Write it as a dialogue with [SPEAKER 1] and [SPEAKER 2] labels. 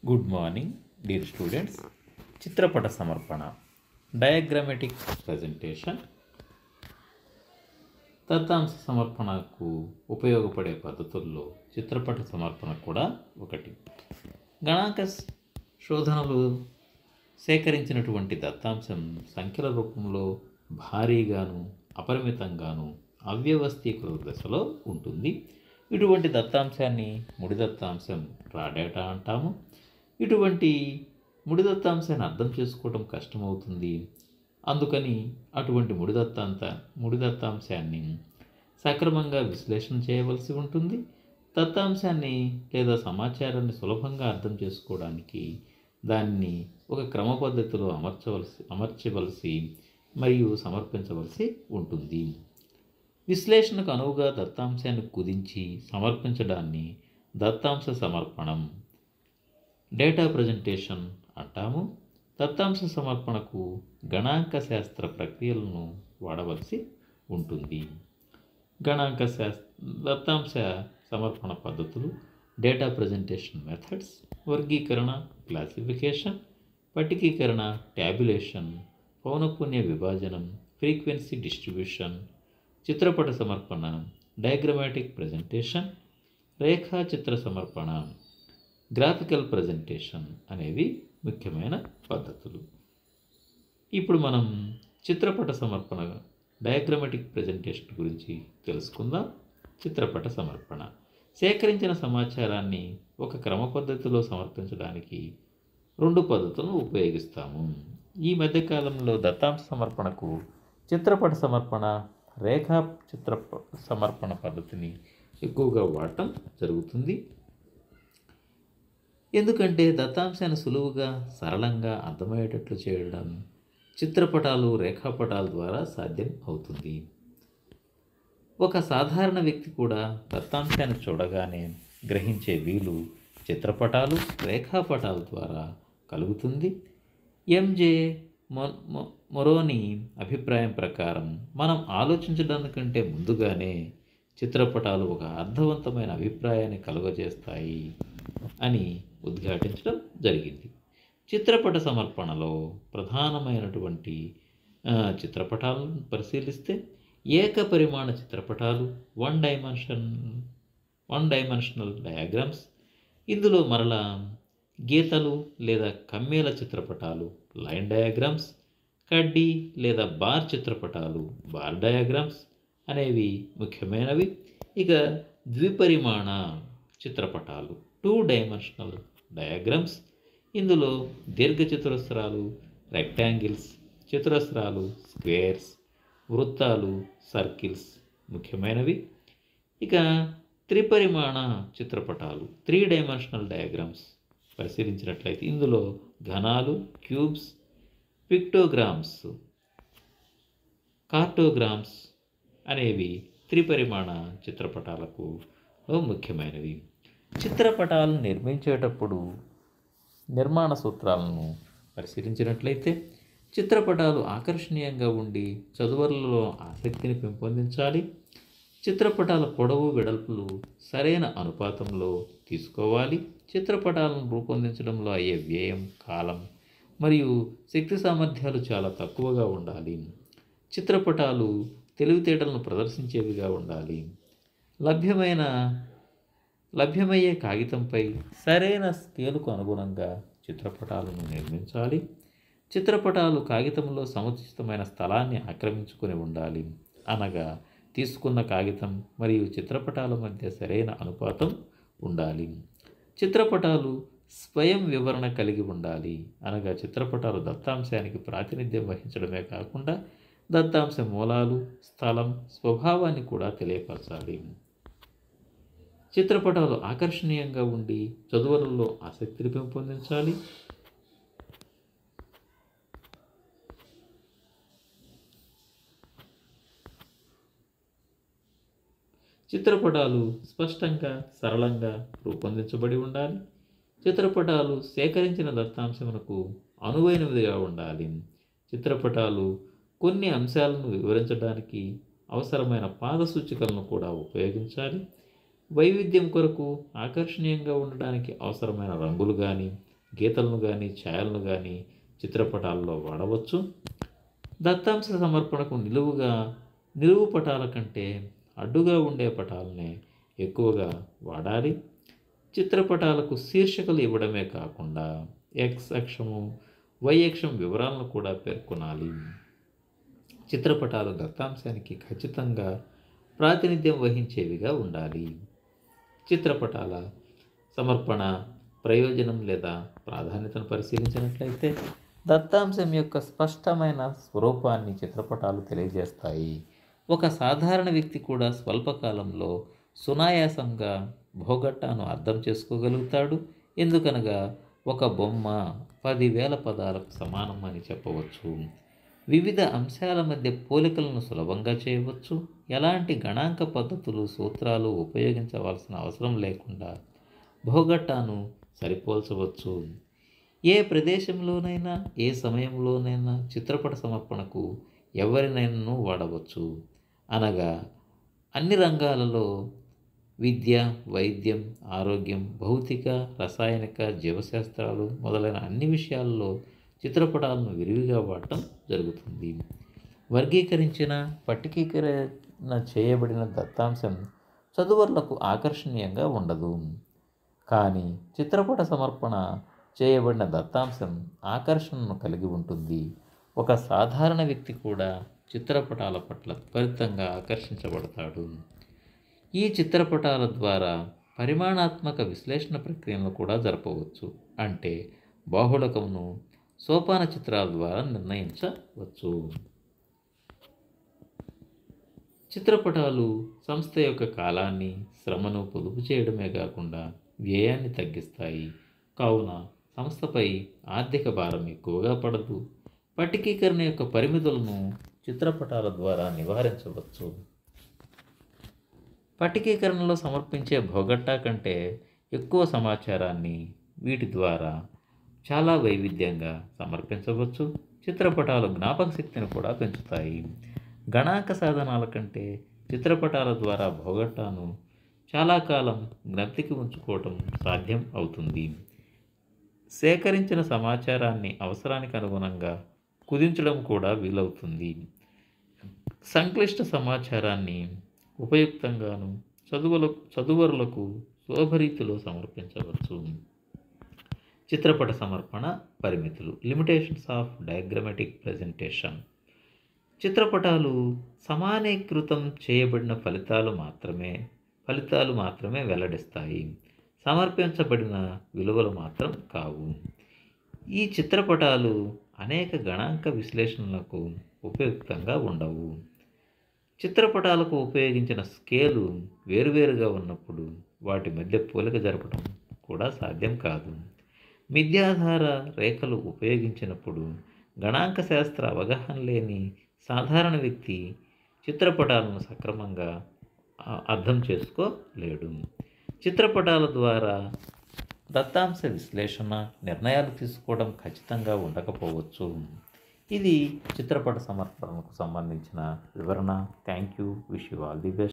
[SPEAKER 1] good morning dear students చిత్రపట సమర్పణ diagrammatic presentation దత్తాంశ సమర్పణకు ఉపయోగపడే పద్ధతుల్లో చిత్రపట సమర్పణ కూడా ఒకటి గణాంక స్- శోధనలు సేకరించినటువంటి దత్తాంశం సంఖ్యల రూపంలో భారీగాను అపరిమితంగాను అవ్యవస్థీకృత దశలో ఉంటుంది ఇటువంటి దత్తాంశాన్ని ముడి దత్తాంశం రా డేటా అంటాము ఇటువంటి ముడి దత్తాంశాన్ని అర్థం చేసుకోవడం కష్టమవుతుంది అందుకని అటువంటి ముడి దత్తాంత ముడి దత్తాంశాన్ని సక్రమంగా విశ్లేషణ చేయవలసి ఉంటుంది దత్తాంశాన్ని లేదా సమాచారాన్ని సులభంగా అర్థం చేసుకోవడానికి దాన్ని ఒక క్రమ పద్ధతిలో అమర్చవలసి అమర్చవలసి మరియు సమర్పించవలసి ఉంటుంది విశ్లేషణకు అనువుగా దత్తాంశాన్ని కుదించి సమర్పించడాన్ని దత్తాంశ సమర్పణం డేటా ప్రజెంటేషన్ అంటాము దత్తాంశ సమర్పణకు గణాంక శాస్త్ర ప్రక్రియలను వాడవలసి ఉంటుంది గణాంక శాస్త్ర దత్తాంశ సమర్పణ పద్ధతులు డేటా ప్రజెంటేషన్ మెథడ్స్ వర్గీకరణ క్లాసిఫికేషన్ పట్టికీకరణ ట్యాబులేషన్ పౌనపుణ్య విభాజనం ఫ్రీక్వెన్సీ డిస్ట్రిబ్యూషన్ చిత్రపట సమర్పణ డయాగ్రమాటిక్ ప్రజెంటేషన్ రేఖాచిత్ర సమర్పణ గ్రాఫికల్ ప్రజెంటేషన్ అనేవి ముఖ్యమైన పద్ధతులు ఇప్పుడు మనం చిత్రపట సమర్పణ డయాగ్రమాటిక్ ప్రజెంటేషన్ గురించి తెలుసుకుందాం చిత్రపట సమర్పణ సేకరించిన సమాచారాన్ని ఒక క్రమ పద్ధతిలో సమర్పించడానికి రెండు పద్ధతులను ఉపయోగిస్తాము ఈ మధ్యకాలంలో దత్తాంశ సమర్పణకు చిత్రపట సమర్పణ రేఖా చిత్ర సమర్పణ పద్ధతిని ఎక్కువగా వాడటం జరుగుతుంది ఎందుకంటే దత్తాంశాన్ని సులువుగా సరళంగా అర్థమయ్యేటట్లు చేయడం చిత్రపటాలు రేఖాపటాల ద్వారా సాధ్యం అవుతుంది ఒక సాధారణ వ్యక్తి కూడా దత్తాంశాన్ని చూడగానే గ్రహించే వీలు చిత్రపటాలు రేఖాపటాల ద్వారా కలుగుతుంది ఎంజే మొ- మొ- మొరోని అభిప్రాయం ప్రకారం మనం ఆలోచించడానికంటే ముందుగానే చిత్రపటాలు ఒక అర్థవంతమైన అభిప్రాయాన్ని కలుగజేస్తాయి అని ఉద్ఘాటించడం జరిగింది చిత్రపట సమర్పణలో ప్రధానమైనటువంటి ఆ, చిత్రపటాలను పరిశీలిస్తే ఏకపరిమాణ చిత్రపటాలు one dimension one dimensional diagrams ఇందులో మరలా గీతలు లేదా కమ్మేల చిత్రపటాలు లైన్ డయాగ్రామ్స్ కడ్డీ లేదా బార్ చిత్రపటాలు బార్ డయాగ్రామ్స్ అనేవి ముఖ్యమైనవి ఇక ద్విపరిమాణ చిత్రపటాలు టూ డైమెన్షనల్ డయాగ్రామ్స్ ఇందులో దీర్ఘచతురస్రాలు రెక్టాంగిల్స్ చతురస్రాలు స్క్వేర్స్ వృత్తాలు సర్కిల్స్ ముఖ్యమైనవి ఇక త్రిపరిమాణ చిత్రపటాలు త్రీ డైమెన్షనల్ డయాగ్రామ్స్ పరిశీలించినట్లయితే ఇందులో ఘనాలు క్యూబ్స్ పిక్టోగ్రామ్స్ కార్టోగ్రామ్స్ అనేవి త్రిపరిమాణ చిత్రపటాలకు లో ముఖ్యమైనవి చిత్రపటాలను నిర్మించేటప్పుడు నిర్మాణ సూత్రాలను పరిశీలించినట్లయితే చిత్రపటాలు ఆకర్షణీయంగా ఉండి చదువులలో ఆసక్తిని పెంపొందించాలి చిత్రపటాల పొడవు వెడల్పులు సరైన అనుపాతంలో తీసుకోవాలి చిత్రపటాలను రూపొందించడంలో అయ్యే వ్యయం కాలం మరియు శక్తి సామర్థ్యాలు చాలా తక్కువగా ఉండాలి చిత్రపటాలు తెలివితేటలను ప్రదర్శించేవిగా ఉండాలి లభ్యమైన లభ్యమయ్యే కాగితంపై సరైన స్కేలుకు అనుగుణంగా చిత్రపటాలను నిర్మించాలి చిత్రపటాలు కాగితంలో సముచితమైన స్థలాన్ని ఆక్రమించుకొని ఉండాలి అనగా తీసుకున్న కాగితం మరియు చిత్రపటాల మధ్య సరైన అనుపాతం ఉండాలి చిత్రపటాలు స్వయం వివరణ కలిగి ఉండాలి అనగా చిత్రపటాలు దత్తాంశానికి ప్రాతినిధ్యం వహించడమే కాకుండా దత్తాంశ మూలాలు స్థలం స్వభావాన్ని కూడా తెలియపరచాలి చిత్రపటాలు ఆకర్షణీయంగా ఉండి చదువులలో ఆసక్తిని పెంపొందించాలి చిత్రపటాలు స్పష్టంగా సరళంగా రూపొందించబడి ఉండాలి చిత్రపటాలు సేకరించిన దత్తాంశమునకు అనువైనవిగా ఉండాలి చిత్రపటాలు కొన్ని అంశాలను వివరించడానికి అవసరమైన పాద సూచికలను కూడా ఉపయోగించాలి వైవిధ్యం కొరకు ఆకర్షణీయంగా ఉండడానికి అవసరమైన రంగులు కానీ గీతలను కానీ ఛాయలను కానీ చిత్రపటాల్లో వాడవచ్చు దత్తాంశ సమర్పణకు నిలువుగా నిలువు పటాల కంటే అడ్డుగా ఉండే పటాలనే ఎక్కువగా వాడాలి చిత్రపటాలకు శీర్షికలు ఇవ్వడమే కాకుండా ఎక్స్ అక్షము వై అక్షం వివరాలను కూడా పేర్కొనాలి చిత్రపటాలు దత్తాంశానికి ఖచ్చితంగా ప్రాతినిధ్యం వహించేవిగా ఉండాలి చిత్రపటాల సమర్పణ ప్రయోజనం లేదా ప్రాధాన్యతను పరిశీలించినట్లయితే దత్తాంశం యొక్క స్పష్టమైన స్వరూపాన్ని చిత్రపటాలు తెలియజేస్తాయి ఒక సాధారణ వ్యక్తి కూడా స్వల్పకాలంలో సునాయాసంగా భోగట్టాను అర్థం చేసుకోగలుగుతాడు ఎందుకనగా ఒక బొమ్మ పదివేల పదాలకు సమానం అని చెప్పవచ్చు వివిధ అంశాల మధ్య పోలికలను సులభంగా చేయవచ్చు ఎలాంటి గణాంక పద్ధతులు సూత్రాలు ఉపయోగించవలసిన అవసరం లేకుండా భోగట్టాను సరిపోల్చవచ్చు ఏ ప్రదేశంలోనైనా ఏ సమయంలోనైనా చిత్రపట సమర్పణకు ఎవరినైనా వాడవచ్చు అనగా అన్ని రంగాలలో విద్య వైద్యం ఆరోగ్యం భౌతిక రసాయనిక జీవశాస్త్రాలు మొదలైన అన్ని విషయాల్లో చిత్రపటాలను విరివిగా వాడటం జరుగుతుంది వర్గీకరించిన పట్టికీకరణ చేయబడిన దత్తాంశం చదువర్లకు ఆకర్షణీయంగా ఉండదు కానీ చిత్రపట సమర్పణ చేయబడిన దత్తాంశం ఆకర్షణను కలిగి ఉంటుంది ఒక సాధారణ వ్యక్తి కూడా చిత్రపటాల పట్ల త్వరితంగా ఆకర్షించబడతాడు ఈ చిత్రపటాల ద్వారా పరిమాణాత్మక విశ్లేషణ ప్రక్రియను కూడా జరపవచ్చు అంటే బాహుళకమును సోపాన చిత్రాల ద్వారా నిర్ణయించవచ్చు చిత్రపటాలు సంస్థ యొక్క కాలాన్ని శ్రమను పొదుపు చేయడమే కాకుండా వ్యయాన్ని తగ్గిస్తాయి కావున సంస్థపై ఆర్థిక భారం ఎక్కువగా పడదు పట్టికీకరణ యొక్క పరిమితులను చిత్రపటాల ద్వారా నివారించవచ్చు పట్టికీకరణలో సమర్పించే భోగట్టా కంటే ఎక్కువ సమాచారాన్ని వీటి ద్వారా చాలా వైవిధ్యంగా సమర్పించవచ్చు చిత్రపటాలు జ్ఞాపక శక్తిని కూడా పెంచుతాయి గణాంక సాధనాల కంటే చిత్రపటాల ద్వారా భోగట్టాను చాలా కాలం జ్ఞప్తికి ఉంచుకోవటం సాధ్యం అవుతుంది సేకరించిన సమాచారాన్ని అవసరానికి అనుగుణంగా కుదించడం కూడా వీలవుతుంది సంక్లిష్ట సమాచారాన్ని ఉపయుక్తంగాను చదువుల చదువరులకు శోభరీతిలో సమర్పించవచ్చు చిత్రపట సమర్పణ పరిమితులు లిమిటేషన్స్ ఆఫ్ డయాగ్రమాటిక్ ప్రజెంటేషన్ చిత్రపటాలు సమానీకృతం చేయబడిన ఫలితాలు మాత్రమే ఫలితాలు మాత్రమే వెల్లడిస్తాయి సమర్పించబడిన విలువలు మాత్రం కావు ఈ చిత్రపటాలు అనేక గణాంక విశ్లేషణలకు ఉపయుక్తంగా ఉండవు చిత్రపటాలకు ఉపయోగించిన స్కేలు వేరువేరుగా ఉన్నప్పుడు వాటి మధ్య పోలిక జరపడం కూడా సాధ్యం కాదు మిథ్యాధార రేఖలు ఉపయోగించినప్పుడు గణాంక శాస్త్ర అవగాహన లేని సాధారణ వ్యక్తి చిత్రపటాలను సక్రమంగా ఆ, అర్థం చేసుకోలేడు చిత్రపటాల ద్వారా దత్తాంశ విశ్లేషణ నిర్ణయాలు తీసుకోవడం ఖచ్చితంగా ఉండకపోవచ్చు ఇది చిత్రపట సమర్పణకు సంబంధించిన వివరణ thank you wish you all the best